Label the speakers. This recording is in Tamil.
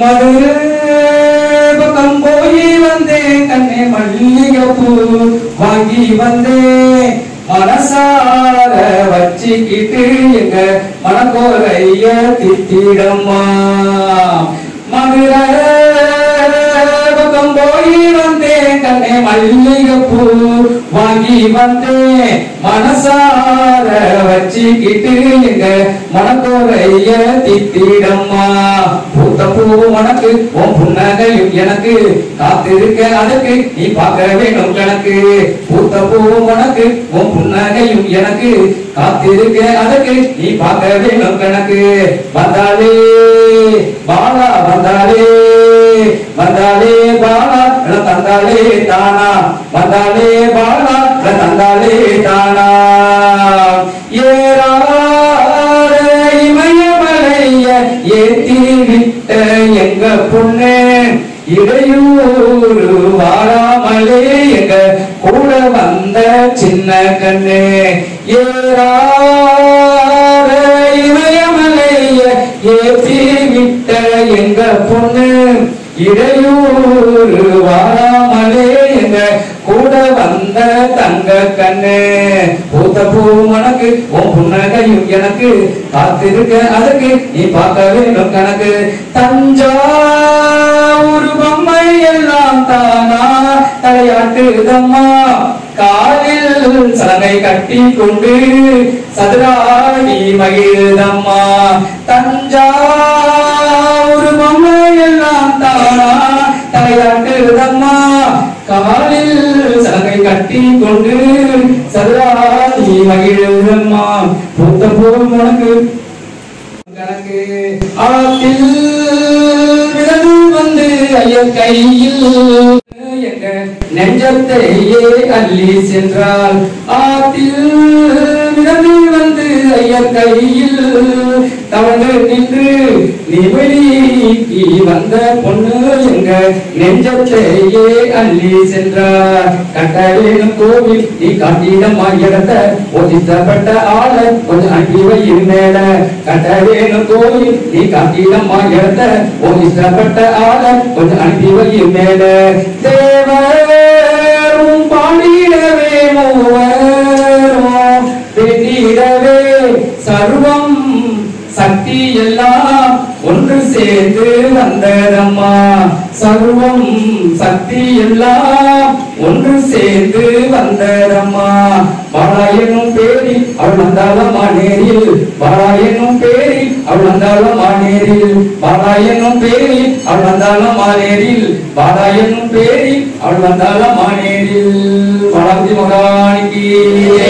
Speaker 1: மதுரை பக்கம் போய் வந்தேன் கண்ணே மல்லிகைப்பூ வாங்கி வந்தேன் மனசார வச்சுக்கிட்டு எங்க மனக்கோரைய திட்டிடம்மா மதுரை பக்கம் போய் வந்தேன் கண்ணே மல்லிகைப்பூ வாங்கி வந்தேன் மனசார வச்சுக்கிட்டு எங்க மனக்கோரைய திட்டிடம்மா பூத்த பூ உனக்கு உன் புன்னகையும் எனக்கு காத்திருக்க அதுக்கு நீ பார்க்க வேணும் கணக்கு பூத்த பூ உனக்கு உன் புன்னகையும் எனக்கு காத்திருக்க அதுக்கு நீ பார்க்க வேணும் கணக்கு வந்தாலே பாலா வந்தாலே வந்தாலே பாலா என தந்தாலே தானா வந்தாலே பாலா என தந்தாலே தானா ஏறாத இமயமலைய ஏத்தி விட்ட எங்க பொண்ணு இடையூறு வாராமலே எங்க கூட வந்த சின்ன கண்ணு ஏறாத இமயமலைய ஏத்தி விட்ட எங்க பொண்ணு இடையூறு வாராமலே எங்க கூட வந்த தங்க கண்ணு பூத்த பூ உனக்கு உன் புன்னகையும் எனக்கு காத்திருக்க அதுக்கு நீ பார்க்க வேண்டும் கணக்கு தஞ்சாவூர் பொம்மை எல்லாம் தானா தலையாட்டுதம்மா காலில் சலங்கை கட்டி கொண்டு சதுராடி மகிழ்தம்மா தஞ்சாவூர் பொம்மை எல்லாம் தானா தலையாட்டுதம்மா காலில் சலங்கை கட்டி கொண்டு சதுராடி மகிழ்தம்மா பூத்த பூ உனக்கு கணக்கு ஆத்தில் விரல் வந்து ஐயர் கையில் எங்க நெஞ்சத்தையே அள்ளி சென்றால் ஆத்தில் விரல் வந்து ஐயர் கையில் தவழ்ந்து நின்று நிமிடிக்கு வந்த பொண்ணு எங்க நெஞ்சத்தையே அள்ளி சென்றார் கட்டவேணும் கோவில் நீ காட்டிடமா இடத்த ஒதித்தப்பட்ட ஆள கொஞ்சம் அனுப்பி வையும் மேல கட்டவேணும் கோவில் நீ காட்டிடமா இடத்த ஒதித்தப்பட்ட ஆள கொஞ்சம் அனுப்பி வையும் மேல தேவரும் பாடிடவே மூவரும் வெற்றிடவே சர்வம் சக்தி எல்லாம் ஒன்று சேர்ந்து வந்ததம்மா சர்வம் சக்தி எல்லாம் ஒன்று சேர்ந்து வந்ததம்மா பாலாயனும் பேரி அவள் வந்தாலம்மா நேரில் பாலாயனும் பேரி அவள் வந்தாலம்மா நேரில் பாலாயனும் பேரி அவள் வந்தாலம்மா நேரில் பாலாயனும் பேரி அவள் வந்தாலம்மா நேரில் வளர்த்தி மகானிக்கு